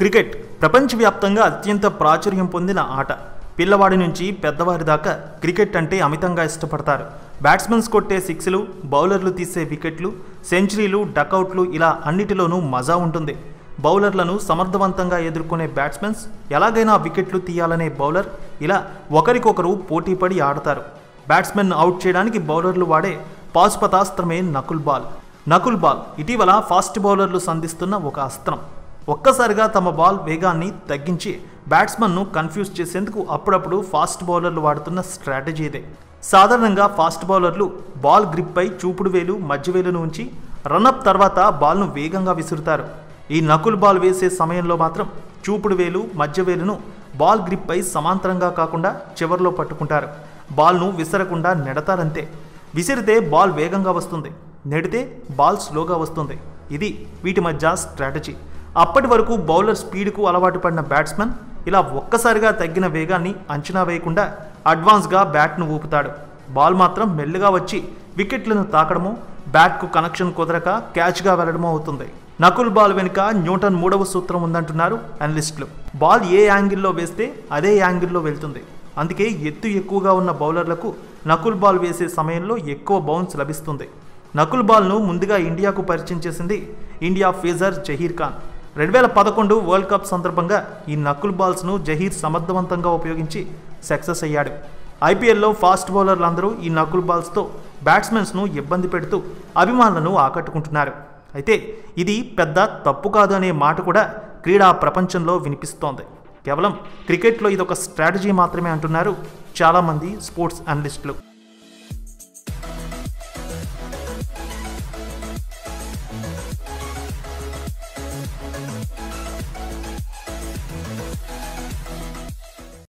cricket ప్రపంచవ్యాప్తంగా అత్యంత ప్రాచుర్యం పొందిన ఆట పిల్లవాడి నుంచి పెద్దవారి దాకా క్రికెట్ అంటే అమితంగా ఇష్టపడతారు బ్యాట్స్మెన్స్ కొట్టే సిక్స్లు బౌలర్లు తీసే వికెట్లు సెంచరీలు డకౌట్లు ఇలా అన్నిటిలోనూ మజా ఉంటుంది బౌలర్లను సమర్థవంతంగా ఎదుర్కొనే బ్యాట్స్మెన్స్ ఎలాగైనా వికెట్లు తీయాలనే బౌలర్ ఇలా ఒకరికొకరు పోటీపడి ఆడతారు బ్యాట్స్మెన్ అవుట్ చేయడానికి బౌలర్లు వాడే పాశుపతాస్త్రమే నకుల్ బాల్ నకుల్ బాల్ ఇటీవల ఫాస్ట్ బౌలర్లు సంధిస్తున్న ఒక అస్త్రం ఒక్కసారిగా తమ బాల్ వేగాన్ని తగ్గించి బ్యాట్స్మన్ను కన్ఫ్యూజ్ చేసేందుకు అప్పుడప్పుడు ఫాస్ట్ బౌలర్లు వాడుతున్న స్ట్రాటజీ ఇదే సాధారణంగా ఫాస్ట్ బౌలర్లు బాల్ గ్రిప్పై చూపుడు వేలు మధ్య వేలును ఉంచి రన్అప్ తర్వాత బాల్ను వేగంగా విసురుతారు ఈ నకుల్ బాల్ వేసే సమయంలో మాత్రం చూపుడు వేలు మధ్య వేలును బాల్ గ్రిప్పై సమాంతరంగా కాకుండా చివర్లో పట్టుకుంటారు బాల్ను విసరకుండా నెడతారంతే విసిరితే బాల్ వేగంగా వస్తుంది నెడితే బాల్ స్లోగా వస్తుంది ఇది వీటి మధ్య స్ట్రాటజీ అప్పటి వరకు బౌలర్ స్పీడ్కు అలవాటు పడిన బ్యాట్స్మెన్ ఇలా ఒక్కసారిగా తగ్గిన వేగాన్ని అంచనా వేయకుండా అడ్వాన్స్గా బ్యాట్ను ఊపుతాడు బాల్ మాత్రం మెల్లిగా వచ్చి వికెట్లను తాకడమో బ్యాట్కు కనెక్షన్ కుదరక క్యాచ్గా వెళ్లడమో అవుతుంది నకుల్ బాల్ వెనుక న్యూటన్ మూడవ సూత్రం ఉందంటున్నారు అనలిస్టులు బాల్ ఏ యాంగిల్లో వేస్తే అదే యాంగిల్లో వెళ్తుంది అందుకే ఎత్తు ఎక్కువగా ఉన్న బౌలర్లకు నకుల్ బాల్ వేసే సమయంలో ఎక్కువ బౌన్స్ లభిస్తుంది నకుల్ బాల్ను ముందుగా ఇండియాకు పరిచయం చేసింది ఇండియా ఫేజర్ జహీర్ ఖాన్ రెండు వేల పదకొండు వరల్డ్ కప్ సందర్భంగా ఈ నకుల్ బాల్స్ను జహీర్ సమర్థవంతంగా ఉపయోగించి సక్సెస్ అయ్యాడు ఐపీఎల్లో ఫాస్ట్ బౌలర్లందరూ ఈ నకుల్ బాల్స్తో బ్యాట్స్మెన్స్ను ఇబ్బంది పెడుతూ అభిమానులను ఆకట్టుకుంటున్నారు అయితే ఇది పెద్ద తప్పు కాదు అనే మాట కూడా క్రీడా ప్రపంచంలో వినిపిస్తోంది కేవలం క్రికెట్లో ఇదొక స్ట్రాటజీ మాత్రమే అంటున్నారు చాలామంది స్పోర్ట్స్ అనలిస్టులు